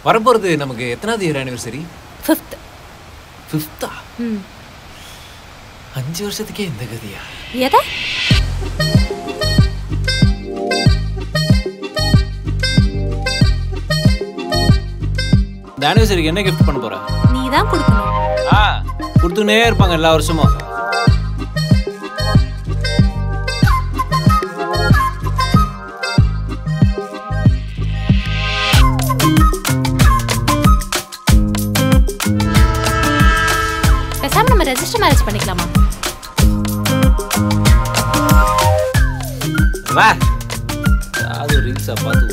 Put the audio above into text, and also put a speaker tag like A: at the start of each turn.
A: வரப்போகிறது நமக்கு எத்தனாவது இயர் ஆனிவர்சரி
B: ஃபிஃப்த்
A: ஃபிஃப்த்தா
B: ம்
A: அஞ்சு வருஷத்துக்கே இந்த கதியா
B: எதை
A: இந்த ஆனிவர்சரிக்கு என்ன கிஃப்ட் பண்ண போற
B: நீ தான் கொடுக்கணும்
A: ஆ கொடுத்துனே இருப்பாங்க எல்லா வருஷமும்
B: பேசாம நம்ம ரெஜிஸ்டர் மேரேஜ் பண்ணிக்கலாமா
A: வா அது ரீல்ஸா பார்த்து